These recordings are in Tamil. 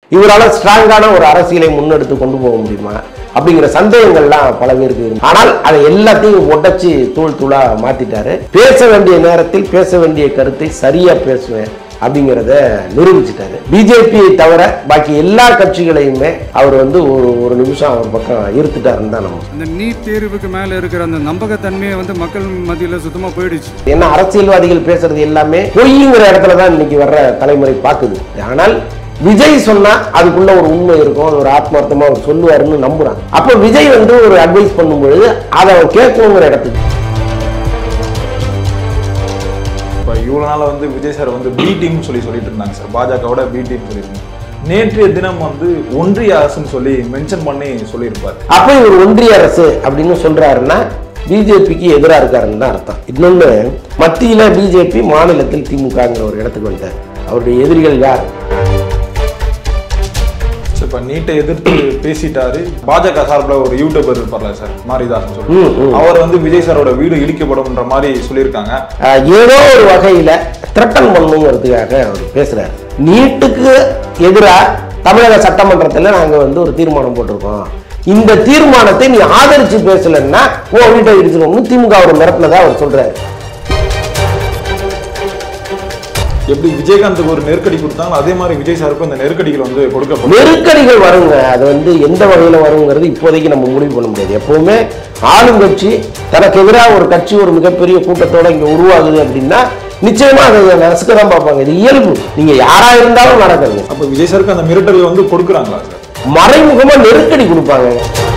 இவரால் ஸ்ட்ராங்கான ஒரு அரசியலை முன்னெடுத்து கொண்டு போக முடியுமா அப்படிங்கிற சந்தேகங்கள்லாம் பல பேருக்கு இருக்கு. ஆனால் அதை எல்லாத்தையும் உடைச்சு தூள் தூளா மாத்திட்டாரு பேச வேண்டிய நேரத்தில் பேச வேண்டிய கருத்தை சரியா பேசுவேன் அப்படிங்கிறத நிரூபிச்சிட்டாரு பிஜேபியை தவிர பாக்கி எல்லா கட்சிகளையுமே அவர் வந்து ஒரு ஒரு நிமிஷம் அவர் பக்கம் ஈர்த்துட்டாருன்னு தான் நம்ம அந்த நீட் தேர்வுக்கு மேல இருக்கிற அந்த நம்பகத்தன்மையை வந்து மக்கள் மத்தியில சுத்தமா போயிடுச்சு ஏன்னா அரசியல்வாதிகள் பேசுறது எல்லாமே பொய்ங்கிற இடத்துல தான் இன்னைக்கு வர்ற தலைமுறை பார்க்குது ஆனால் விஜய் சொன்னா அதுக்குள்ள ஒரு உண்மை இருக்கும் அது ஒரு ஆத்மார்த்தமா அவர் சொல்லுவாருன்னு நம்புறான் அப்ப விஜய் வந்து ஒரு அட்வைஸ் பண்ணும்பொழுது அதை அவன் கேட்கணுங்கிற இடத்துக்கு இப்போ இவ்வளோ நாள் வந்து விஜய் சார் வந்து பி டீம் சொல்லி சொல்லிட்டு இருந்தாங்க சார் பாஜகவோட பி டீம் சொல்லியிருந்தாங்க நேற்றைய தினம் வந்து ஒன்றிய அரசுன்னு சொல்லி மென்ஷன் பண்ணி சொல்லியிருப்பார் அப்ப இவர் ஒன்றிய அரசு அப்படின்னு சொல்றாருன்னா பிஜேபிக்கு எதிராக இருக்காருன்னு தான் அர்த்தம் இன்னொன்று மத்தியில பிஜேபி மாநிலத்தில் திமுகங்கிற ஒரு இடத்துக்கு வந்துட்டார் அவருடைய எதிரிகள் யார் ஸோ இப்போ நீட்டை எதிர்த்து பேசிட்டாரு பாஜக சார்பில் ஒரு யூடியூபர் இருப்பார்ல சார் மாரிதாசன் சொல்லி ம், ம். அவர் வந்து விஜய் சாரோட வீடு இடிக்கப்படும்ன்ற மாதிரி சொல்லியிருக்காங்க ஆஹ் ஏதோ ஒரு வகையில த்ரெட்டன் பண்ணுங்கிறதுக்காக அவர் பேசுறாரு நீட்டுக்கு எதிராக தமிழக சட்டமன்றத்தில் நாங்க வந்து ஒரு தீர்மானம் போட்டிருக்கோம் இந்த தீர்மானத்தை நீ ஆதரிச்சு பேசலன்னா ஓ வீட்டை இடிச்சிருக்கோம்னு திமுக அவர் மிரட்டினதா அவர் சொல்றாரு எப்படி விஜயகாந்துக்கு ஒரு நெருக்கடி கொடுத்தாங்களோ அதே மாதிரி விஜய் சாருக்கும் இந்த நெருக்கடிகள் வந்து கொடுக்கப்படும் நெருக்கடிகள் வருங்க அது வந்து எந்த வகையில் வருங்கிறது இப்போதைக்கு நம்ம முடிவு பண்ண முடியாது எப்பவுமே ஆளுங்கட்சி தனக்கு எதிராக ஒரு கட்சி ஒரு மிகப்பெரிய கூட்டத்தோட இங்க உருவாகுது அப்படின்னா நிச்சயமா அதை நசுக்க தான் பார்ப்பாங்க இது இயல்பு நீங்க யாரா இருந்தாலும் நடக்குது அப்போ விஜய் சாருக்கு அந்த மிரட்டல் வந்து கொடுக்குறாங்களா சார் மறைமுகமா நெருக்கடி கொடுப்பாங்க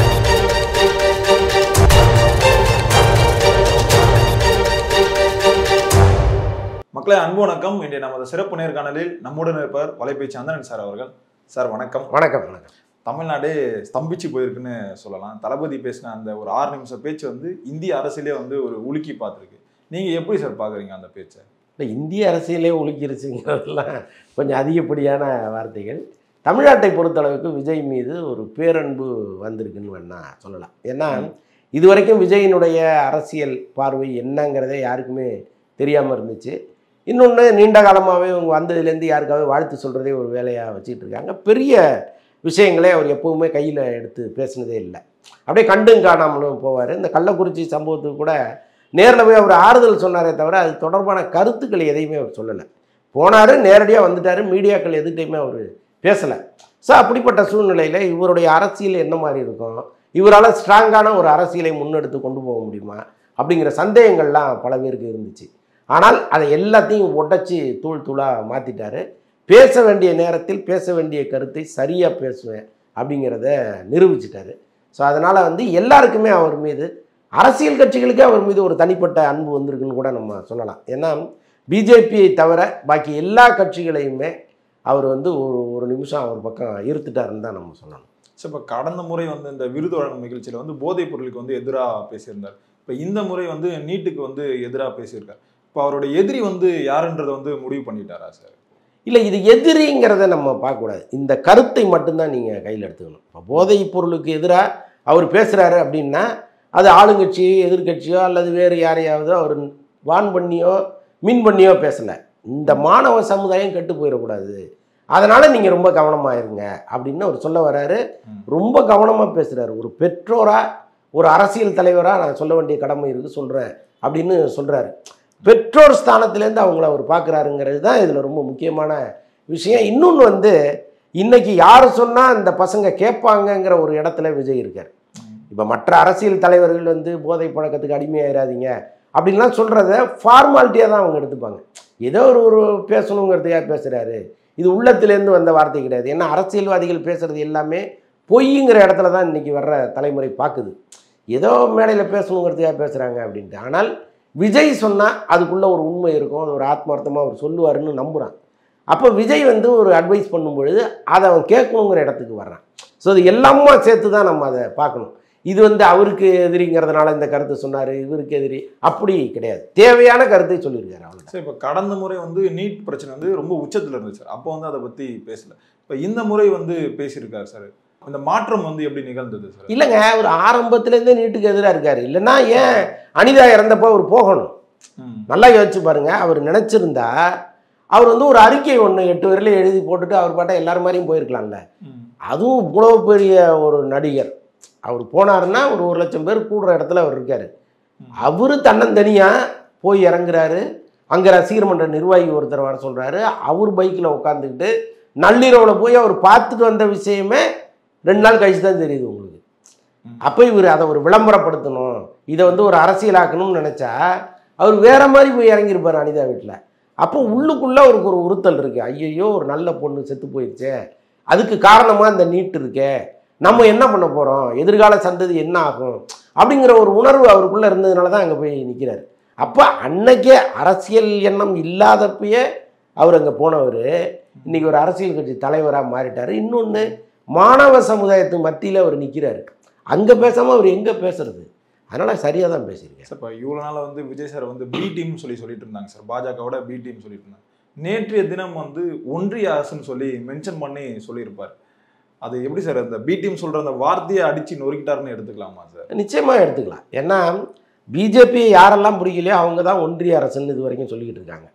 மக்களே அன்பு வணக்கம் இன்றைய நமது சிறப்பு நேர்காணலில் நம்முடன் இருப்பவர் வலைபேச்சு அந்தனன் சார் அவர்கள் சார் வணக்கம் வணக்கம் வணக்கம் தமிழ்நாடே ஸ்தம்பிச்சு போயிருக்குன்னு சொல்லலாம் தளபதி பேசின அந்த ஒரு ஆறு நிமிஷம் பேச்சு வந்து இந்திய அரசியலே வந்து ஒரு உலுக்கி பார்த்துருக்கு நீங்க எப்படி சார் பாக்குறீங்க அந்த பேச்சை இல்லை இந்திய அரசியலே ஒழுக்கிருச்சுங்கிறதெல்லாம் கொஞ்சம் அதிகப்படியான வார்த்தைகள் தமிழ்நாட்டை பொறுத்தளவுக்கு விஜய் மீது ஒரு பேரன்பு வந்திருக்குன்னு வேணா சொல்லலாம் ஏன்னா இதுவரைக்கும் விஜயினுடைய அரசியல் பார்வை என்னங்கிறதே யாருக்குமே தெரியாமல் இருந்துச்சு இன்னொன்று நீண்ட காலமாகவே இவங்க வந்ததுலேருந்து யாருக்காவது வாழ்த்து சொல்கிறதே ஒரு வேலையாக வச்சுக்கிட்டு இருக்காங்க பெரிய விஷயங்களே அவர் எப்பவுமே கையில் எடுத்து பேசினதே இல்லை அப்படியே கண்டும் காணாமலும் போவார் இந்த கள்ளக்குறிச்சி சம்பவத்துக்கு கூட நேரில் போய் அவர் ஆறுதல் சொன்னாரே தவிர அது தொடர்பான கருத்துக்கள் எதையுமே அவர் சொல்லலை போனார் நேரடியாக வந்துட்டார் மீடியாக்கள் எதுக்கிட்டையுமே அவர் பேசலை ஸோ அப்படிப்பட்ட சூழ்நிலையில் இவருடைய அரசியல் என்ன மாதிரி இருக்கும் இவரால் ஸ்ட்ராங்கான ஒரு அரசியலை முன்னெடுத்து கொண்டு போக முடியுமா அப்படிங்கிற சந்தேகங்கள்லாம் பல பேருக்கு இருந்துச்சு ஆனால் அதை எல்லாத்தையும் உடைச்சி தூள் தூளாக மாற்றிட்டாரு பேச வேண்டிய நேரத்தில் பேச வேண்டிய கருத்தை சரியாக பேசுவேன் அப்படிங்கிறத நிரூபிச்சிட்டாரு ஸோ அதனால் வந்து எல்லாருக்குமே அவர் மீது அரசியல் கட்சிகளுக்கே அவர் மீது ஒரு தனிப்பட்ட அன்பு வந்திருக்குன்னு கூட நம்ம சொல்லலாம் ஏன்னா பிஜேபியை தவிர பாக்கி எல்லா கட்சிகளையுமே அவர் வந்து ஒரு ஒரு நிமிஷம் அவர் பக்கம் ஈர்த்துட்டாருன்னு தான் நம்ம சொல்லணும் ஸோ இப்போ கடந்த முறை வந்து இந்த விருது வழங்கும் நிகழ்ச்சியில் வந்து போதைப் பொருளுக்கு வந்து எதிராக பேசியிருந்தார் இப்போ இந்த முறை வந்து நீட்டுக்கு வந்து எதிராக பேசியிருக்கார் இப்போ அவருடைய எதிரி வந்து யாருன்றதை வந்து முடிவு பண்ணிட்டாரா சார் இல்லை இது எதிரிங்கிறத நம்ம பார்க்கக்கூடாது இந்த கருத்தை மட்டும்தான் நீங்கள் கையில் எடுத்துக்கணும் இப்போ போதைப் பொருளுக்கு எதிராக அவர் பேசுகிறாரு அப்படின்னா அது ஆளுங்கட்சியோ எதிர்க்கட்சியோ அல்லது வேறு யாரையாவது அவர் வான் பண்ணியோ மின் பண்ணியோ பேசலை இந்த மாணவ சமுதாயம் கெட்டு போயிடக்கூடாது அதனால் நீங்கள் ரொம்ப கவனமாக இருங்க அப்படின்னு அவர் சொல்ல வராரு ம். ரொம்ப கவனமாக பேசுகிறாரு ஒரு பெற்றோராக ஒரு அரசியல் தலைவராக நான் சொல்ல வேண்டிய கடமை இருக்குது சொல்கிறேன் அப்படின்னு சொல்கிறாரு பெற்றோர் ஸ்தானத்திலேருந்து அவங்கள அவர் பார்க்குறாருங்கிறது தான் இதில் ரொம்ப முக்கியமான விஷயம் இன்னொன்று வந்து இன்னைக்கு யார் சொன்னால் இந்த பசங்க கேட்பாங்கங்கிற ஒரு இடத்துல விஜய் இருக்கார் இப்போ மற்ற அரசியல் தலைவர்கள் வந்து போதை பழக்கத்துக்கு அடிமையாயிராதீங்க அப்படின்லாம் சொல்கிறத ஃபார்மாலிட்டியாக தான் அவங்க எடுத்துப்பாங்க ஏதோ ஒரு ஒரு பேசணுங்கிறதுக்காக பேசுகிறாரு இது உள்ளத்திலேருந்து வந்த வார்த்தை கிடையாது ஏன்னா அரசியல்வாதிகள் பேசுகிறது எல்லாமே பொய்ங்கிற இடத்துல தான் இன்றைக்கி வர்ற தலைமுறை பார்க்குது ஏதோ மேடையில் பேசணுங்கிறதுக்காக பேசுகிறாங்க அப்படின்ட்டு ஆனால் விஜய் சொன்னால் அதுக்குள்ளே ஒரு உண்மை இருக்கும் அது ஒரு ஆத்மார்த்தமாக அவர் சொல்லுவாருன்னு நம்புகிறான் அப்போ விஜய் வந்து ஒரு அட்வைஸ் பண்ணும் பொழுது அதை அவன் கேட்கணுங்கிற இடத்துக்கு வர்றான் ஸோ இது எல்லாமே சேர்த்து தான் நம்ம அதை பார்க்கணும் இது வந்து அவருக்கு எதிரிங்கிறதுனால இந்த கருத்தை சொன்னார் இவருக்கு எதிரி அப்படி கிடையாது தேவையான கருத்தை சொல்லியிருக்காரு அவ்வளோ சார் இப்போ கடந்த முறை வந்து நீட் பிரச்சனை வந்து ரொம்ப உச்சத்தில் இருந்துச்சு சார் அப்போ வந்து அதை பற்றி பேசல இப்போ இந்த முறை வந்து பேசியிருக்காரு சார் இந்த மாற்றம் வந்து எப்படி நிகழ்ந்தது சார் இல்லைங்க அவர் ஆரம்பத்துலேருந்தே நீட்டுக்கு எதிராக இருக்காரு இல்லைன்னா ஏன் அனிதா இறந்தப்போ அவர் போகணும் ம். நல்லா யோசிச்சு பாருங்க அவர் நினைச்சிருந்தா அவர் வந்து ஒரு அறிக்கை ஒன்று எட்டு வரையில எழுதி போட்டுட்டு அவர் பாட்டை எல்லாரும் மாதிரியும் போயிருக்கலாம்ல ம். அதுவும் இவ்வளோ பெரிய ஒரு நடிகர் அவர் போனாருன்னா ஒரு ஒரு லட்சம் பேர் கூடுற இடத்துல அவர் இருக்கார் அவர் தன்னந்தனியாக போய் இறங்குறாரு அங்கே ரசிகர் மன்ற நிர்வாகி ஒருத்தர் வர சொல்கிறாரு அவர் பைக்கில் உட்காந்துக்கிட்டு நள்ளிரவில் போய் அவர் பார்த்துட்டு வந்த விஷயமே ரெண்டு நாள் கழிச்சு தான் தெரியுது உங்களுக்கு ம். அப்போ இவர் அதை ஒரு விளம்பரப்படுத்தணும் இதை வந்து ஒரு அரசியலாக்கணும்னு நினச்சா அவர் வேற மாதிரி போய் இறங்கியிருப்பார் அனிதா வீட்டில் அப்போ உள்ளுக்குள்ளே அவருக்கு ஒரு உறுத்தல் இருக்குது ஐயையோ ஒரு நல்ல பொண்ணு செத்து போயிடுச்சே அதுக்கு காரணமாக இந்த நீட் இருக்கே நம்ம என்ன பண்ண போகிறோம் எதிர்கால சந்ததி என்ன ஆகும் அப்படிங்கிற ஒரு உணர்வு அவருக்குள்ளே இருந்ததுனால தான் அங்கே போய் நிற்கிறார் அப்போ அன்னைக்கே அரசியல் எண்ணம் இல்லாதப்பயே அவர் அங்கே போனவர் இன்னைக்கு ஒரு அரசியல் கட்சி தலைவராக மாறிட்டார் இன்னொன்று மாணவ சமுதாயத்து மத்தியில் அவர் நிற்கிறாரு அங்கே பேசாமல் அவர் எங்கே பேசுறது அதனால் சரியாக தான் பேசியிருக்கேன் சார் இப்போ இவ்வளோ நாள் வந்து விஜய் சார் வந்து பி டீம் சொல்லி சொல்லிட்டு இருந்தாங்க சார் பாஜகவோட பி டீம் சொல்லிட்டு இருந்தாங்க நேற்றைய தினம் வந்து ஒன்றிய அரசுன்னு சொல்லி மென்ஷன் பண்ணி சொல்லியிருப்பார் அது எப்படி சார் அந்த பி டீம் சொல்ற அந்த வார்த்தையை அடிச்சு நொறுக்கிட்டாருன்னு எடுத்துக்கலாமா சார் நிச்சயமாக எடுத்துக்கலாம் ஏன்னா பிஜேபி யாரெல்லாம் பிடிக்கலையோ அவங்க தான் ஒன்றிய அரசுன்னு இது வரைக்கும் சொல்லிக்கிட்டு இருக்காங்க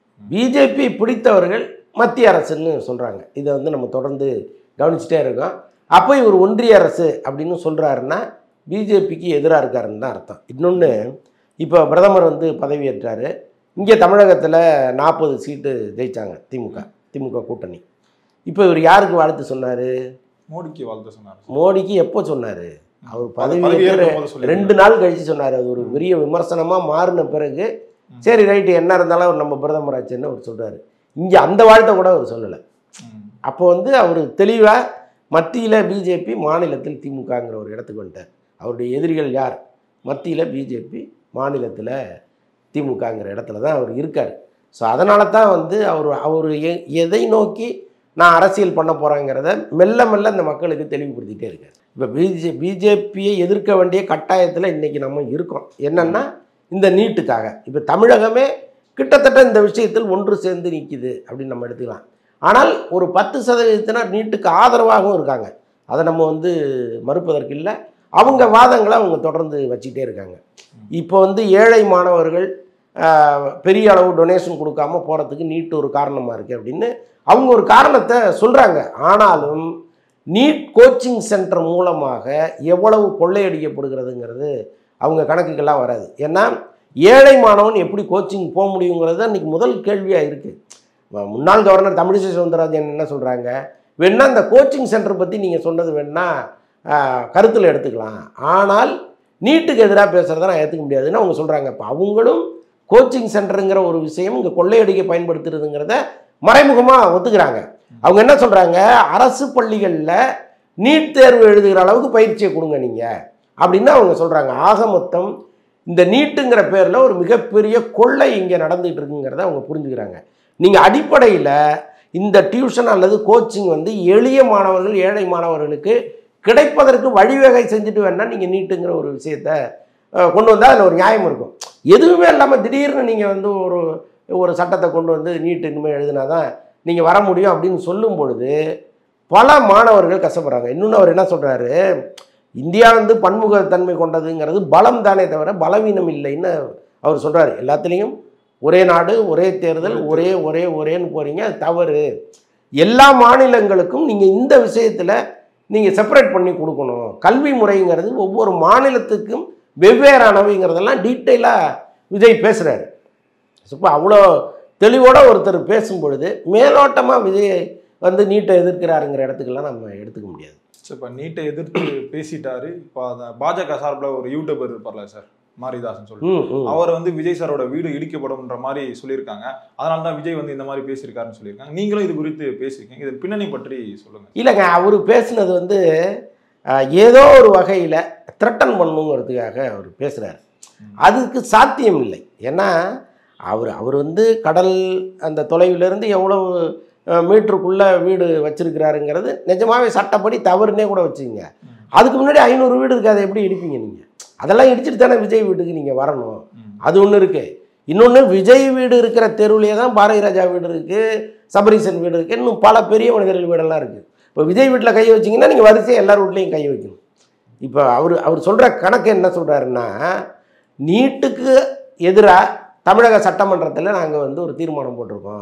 பிஜேபி பிடித்தவர்கள் மத்திய அரசுன்னு சொல்கிறாங்க இதை வந்து நம்ம தொடர்ந்து கவனிச்சுட்டே இருக்கோம் அப்போ இவர் ஒன்றிய அரசு அப்படின்னு சொல்கிறாருன்னா பிஜேபிக்கு எதிராக இருக்காருன்னு தான் அர்த்தம் இன்னொன்று இப்போ பிரதமர் வந்து பதவியேற்றாரு இங்கே தமிழகத்தில் நாற்பது சீட்டு ஜெயிச்சாங்க திமுக திமுக கூட்டணி இப்போ இவர் யாருக்கு வாழ்த்து சொன்னார் மோடிக்கு வாழ்த்து சொன்னார் மோடிக்கு எப்போ சொன்னார் அவர் பதவி பதவி ஏற்கும் போது சொல்லியிருக்காரு. ரெண்டு நாள் கழிச்சு சொன்னார் அது ஒரு பெரிய விமர்சனமாக மாறின பிறகு சரி ரைட்டு என்ன இருந்தாலும் அவர் நம்ம பிரதமர் ஆச்சுன்னு அவர் சொல்கிறாரு இங்கே அந்த வாழ்த்தை கூட அவர் சொல்லலை ம். அப்போ வந்து அவர் தெளிவாக மத்தியில் பிஜேபி மாநிலத்தில் திமுகங்கிற ஒரு இடத்துக்கு வந்துட்டார் அவருடைய எதிரிகள் யார் மத்தியில் பிஜேபி மாநிலத்தில் திமுகங்கிற இடத்துல தான் அவர் இருக்கார் ஸோ அதனால தான் வந்து அவர் அவர் எ- எதை நோக்கி நான் அரசியல் பண்ண போகிறேங்கிறத மெல்ல மெல்ல இந்த மக்களுக்கு தெளிவுபடுத்திட்டே இருக்கார் இப்போ பிஜே பிஜேபியை எதிர்க்க வேண்டிய கட்டாயத்தில் இன்றைக்கி நம்ம இருக்கோம் என்னென்னா இந்த நீட்டுக்காக இப்போ தமிழகமே கிட்டத்தட்ட இந்த விஷயத்தில் ஒன்று சேர்ந்து நிற்கிது அப்படின்னு நம்ம எடுத்துக்கலாம் ஆனால் ஒரு பத்து சதவீதத்தினர் நீட்டுக்கு ஆதரவாகவும் இருக்காங்க அதை நம்ம வந்து மறுப்பதற்கு இல்லை அவங்க வாதங்களை அவங்க தொடர்ந்து வச்சுக்கிட்டே இருக்காங்க இப்போ வந்து ஏழை மாணவர்கள் ஆஹ், பெரிய அளவு டொனேஷன் கொடுக்காம போகிறதுக்கு நீட் ஒரு காரணமாக இருக்குது அப்படின்னு அவங்க ஒரு காரணத்தை சொல்கிறாங்க ஆனாலும் நீட் கோச்சிங் சென்டர் மூலமாக எவ்வளவு கொள்ளையடிக்கப்படுகிறதுங்கிறது அவங்க கணக்குக்கெல்லாம் வராது ஏன்னா ஏழை மாணவன் எப்படி கோச்சிங் போக முடியுங்கிறது தான் இன்றைக்கி முதல் கேள்வியாக இருக்குது முன்னாள் கவர்னர் தமிழிசை சவுந்தரராஜன் என்ன சொல்கிறாங்க வேணா இந்த கோச்சிங் சென்டர் பற்றி நீங்கள் சொன்னது வேணா கருத்தில் எடுத்துக்கலாம் ஆனால் நீட்டுக்கு எதிராக பேசுகிறத நான் ஏற்றுக்க முடியாதுன்னு அவங்க சொல்கிறாங்க இப்போ அவங்களும் கோச்சிங் சென்டருங்கிற ஒரு விஷயம் இங்கே கொள்ளையடிக்க பயன்படுத்துறதுங்கிறத மறைமுகமாக ஒத்துக்கிறாங்க அவங்க என்ன சொல்கிறாங்க அரசு பள்ளிகளில் நீட் தேர்வு எழுதுகிற அளவுக்கு பயிற்சியை கொடுங்க நீங்கள் அப்படின்னு அவங்க சொல்கிறாங்க ஆக மொத்தம் இந்த நீட்டுங்கிற பேரில் ஒரு மிகப்பெரிய கொள்ளை இங்கே நடந்துகிட்டு இருக்குங்கிறத அவங்க புரிஞ்சுக்கிறாங்க நீங்கள் அடிப்படையில் இந்த டியூஷன் அல்லது கோச்சிங் வந்து எளிய மாணவர்கள் ஏழை மாணவர்களுக்கு கிடைப்பதற்கு வழிவகை செஞ்சுட்டு வேணால் நீங்கள் நீட்டுங்கிற ஒரு விஷயத்த அஹ், கொண்டு வந்தால் அதில் ஒரு நியாயம் இருக்கும் எதுவுமே இல்லாமல் திடீர்னு நீங்கள் வந்து ஒரு ஒரு சட்டத்தை கொண்டு வந்து நீட் இனிமேல் எழுதினா தான் நீங்கள் வர முடியும் அப்படின்னு சொல்லும் பொழுது பல மாணவர்கள் கஷ்டப்படுறாங்க இன்னொன்று அவர் என்ன சொல்கிறாரு இந்தியா வந்து பன்முகத்தன்மை கொண்டதுங்கிறது பலம் தானே தவிர பலவீனம் இல்லைன்னு அவர் சொல்கிறாரு எல்லாத்துலேயும் ஒரே நாடு ஒரே தேர்தல் ஒரே ஒரே ஒரேன்னு போகிறீங்க அது தவறு எல்லா மாநிலங்களுக்கும் நீங்கள் இந்த விஷயத்தில் நீங்கள் செப்பரேட் பண்ணி கொடுக்கணும் கல்வி முறைங்கிறது ஒவ்வொரு மாநிலத்துக்கும் வெவ்வேறானவைங்கிறதெல்லாம் டீட்டெயிலாக விஜய் பேசுகிறாரு இப்போ அவ்வளோ தெளிவோட ஒருத்தர் பேசும் பொழுது மேலோட்டமாக விஜய் வந்து நீட்டை எதிர்க்கிறாருங்கிற இடத்துக்கெல்லாம் நம்ம எடுத்துக்க முடியாது சரி இப்போ நீட்டை எதிர்த்து பேசிட்டாரு இப்போ அந்த பாஜக சார்பில் ஒரு யூடியூபர் இருப்பார்ல சார் மாரிதாசன் சொல்லிட்டு ம் ம் அவர் வந்து விஜய் சாரோட வீடு இடிக்கப்படும்ன்ற மாதிரி சொல்லியிருக்காங்க அதனால தான் விஜய் வந்து இந்த மாதிரி பேசியிருக்காருன்னு சொல்லியிருக்காங்க நீங்களும் இது குறித்து பேசியிருக்கீங்க இது பின்னணி பற்றி சொல்லுங்க இல்லைங்க அவர் பேசுனது வந்து அஹ், ஏதோ ஒரு வகையில் த்ரெட்டன் பண்ணுங்கிறதுக்காக அவர் பேசுகிறார் அதுக்கு சாத்தியம் இல்லை ஏன்னா அவர் அவர் வந்து கடல் அந்த தொலைவிலிருந்து எவ்வளவு அஹ், மீட்டருக்குள்ள வீடு வச்சிருக்கிறாருங்கிறது நிஜமாவே சட்டப்படி தவறுனே கூட வச்சுங்க அதுக்கு முன்னாடி ஐநூறு வீடு இருக்கு அதை எப்படி இடிப்பீங்க நீங்கள் அதெல்லாம் இடிச்சிட்டு தானே விஜய் வீட்டுக்கு நீங்கள் வரணும் ம். அது ஒன்று இருக்கு இன்னொன்று விஜய் வீடு இருக்கிற தெருவிலே தான் பாரதி ராஜா வீடு இருக்குது சபரீசன் வீடு இருக்குது இன்னும் பல பெரிய மனிதர்கள் வீடெல்லாம் இருக்குது இப்போ விஜய் வீட்டில் கை வச்சிங்கன்னா நீங்கள் வரிசையாக எல்லார் வீட்லேயும் கை வைக்கணும் இப்போ அவர் அவர் சொல்கிற கணக்கு என்ன சொல்கிறாருன்னா நீட்டுக்கு எதிராக தமிழக சட்டமன்றத்தில் நாங்கள் வந்து ஒரு தீர்மானம் போட்டிருக்கோம்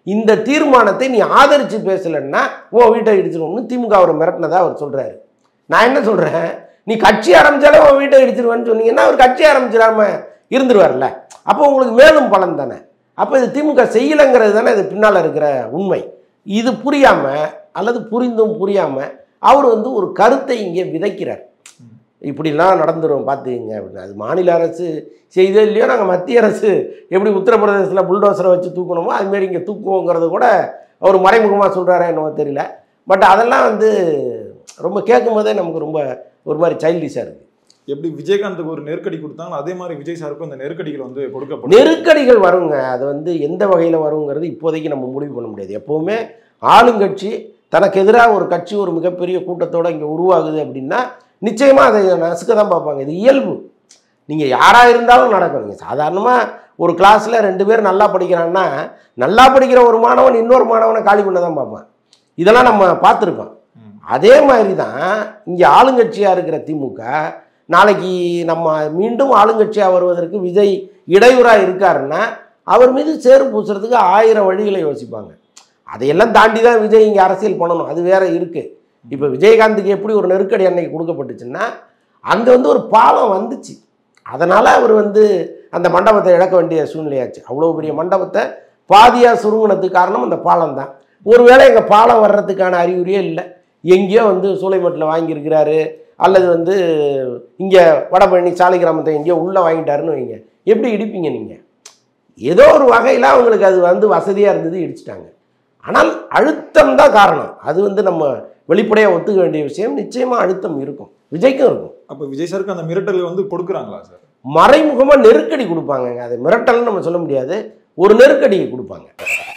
இந்த தீர்மானத்தை நீ ஆதரித்து பேசலைன்னா உன் வீட்டை இடிச்சிருவோம்னு திமுக அவரை மிரட்டினதா அவர் சொல்கிறாரு நான் என்ன சொல்கிறேன் நீ கட்சி ஆரம்பிச்சாலே உன் வீட்டை இடிச்சிருவேன்னு சொன்னீங்கன்னா அவர் கட்சி ஆரம்பிச்சிடாம இருந்துருவார்ல அப்போ உங்களுக்கு மேலும் பலன் தானே அப்போ இது திமுக செய்யலைங்கிறது தானே இது பின்னால் இருக்கிற உண்மை இது புரியாமல் அல்லது புரிந்தும் புரியாமல் அவர் வந்து ஒரு கருத்தை இங்கே விதைக்கிறார் இப்படிலாம் நடந்துரும் பார்த்துக்கங்க அப்படின்னு அது மாநில அரசு செய்தோ இல்லையோ நாங்கள் மத்திய அரசு எப்படி உத்தரப்பிரதேசத்தில் புல்டோசரை வச்சு தூக்கணுமோ அதுமாரி இங்கே தூக்குவோங்கிறது கூட அவர் மறைமுகமாக சொல்கிறாரா என்னவோ தெரியல பட் அதெல்லாம் வந்து ரொம்ப கேட்கும் போதே நமக்கு ரொம்ப ஒரு மாதிரி சைல்டிஷாக இருக்குது எப்படி விஜயகாந்துக்கு ஒரு நெருக்கடி கொடுத்தாங்களோ அதே மாதிரி விஜய் சாருக்கும் இந்த நெருக்கடிகள் வந்து கொடுக்கப்படும் நெருக்கடிகள் வருங்க அது வந்து எந்த வகையில் வருங்கிறது இப்போதைக்கு நம்ம முடிவு பண்ண முடியாது எப்போவுமே ஆளுங்கட்சி தனக்கு எதிராக ஒரு கட்சி ஒரு மிகப்பெரிய கூட்டத்தோடு இங்கே உருவாகுது அப்படின்னா நிச்சயமாக அதை நசுக்க தான் பார்ப்பாங்க இது இயல்பு நீங்கள் யாராக இருந்தாலும் நடக்கும் நீங்கள் சாதாரணமாக ஒரு கிளாஸில் ரெண்டு பேர் நல்லா படிக்கிறான்னா நல்லா படிக்கிற ஒரு மாணவன் இன்னொரு மாணவனை காலி பண்ண தான் பார்ப்பான் இதெல்லாம் நம்ம பார்த்துருக்கோம் ம். அதே மாதிரி தான் இங்கே ஆளுங்கட்சியாக இருக்கிற திமுக நாளைக்கு நம்ம மீண்டும் ஆளுங்கட்சியாக வருவதற்கு விஜய் இடையூறாக இருக்காருன்னா அவர் மீது சேறு பூசுறதுக்கு ஆயிரம் வழிகளை யோசிப்பாங்க அதையெல்லாம் தாண்டி தான் விஜய் இங்கே அரசியல் பண்ணணும் அது வேற இருக்கு இப்போ விஜயகாந்துக்கு எப்படி ஒரு நெருக்கடி அன்னைக்கு கொடுக்கப்பட்டுச்சுன்னா அங்கே வந்து ஒரு பாலம் வந்துச்சு அதனால் அவர் வந்து அந்த மண்டபத்தை இழக்க வேண்டிய சூழ்நிலையாச்சு அவ்வளோ பெரிய மண்டபத்தை பாதியாக சுருங்கினதுக்கு காரணம் அந்த பாலம் தான் ஒருவேளை எங்கள் பாலம் வர்றதுக்கான அறிகுறியே இல்லை எங்கேயோ வந்து சூளைமட்டில் வாங்கியிருக்கிறாரு அல்லது வந்து இங்கே வடபழனி சாலை கிராமத்தை எங்கேயோ உள்ளே வாங்கிட்டாருன்னு வைங்க எப்படி இடிப்பீங்க நீங்கள் ஏதோ ஒரு வகையில் அவங்களுக்கு அது வந்து வசதியாக இருந்தது இடிச்சிட்டாங்க ஆனால் அழுத்தம் தான் காரணம் அது வந்து நம்ம வெளிப்படையாக ஒத்துக்க வேண்டிய விஷயம் நிச்சயமாக அழுத்தம் இருக்கும் விஜய்க்கும் இருக்கும் அப்ப விஜய் சாருக்கு அந்த மிரட்டல் வந்து கொடுக்குறாங்களா சார் மறைமுகமாக நெருக்கடி கொடுப்பாங்கங்க அது மிரட்டல்னு நம்ம சொல்ல முடியாது ஒரு நெருக்கடி கொடுப்பாங்க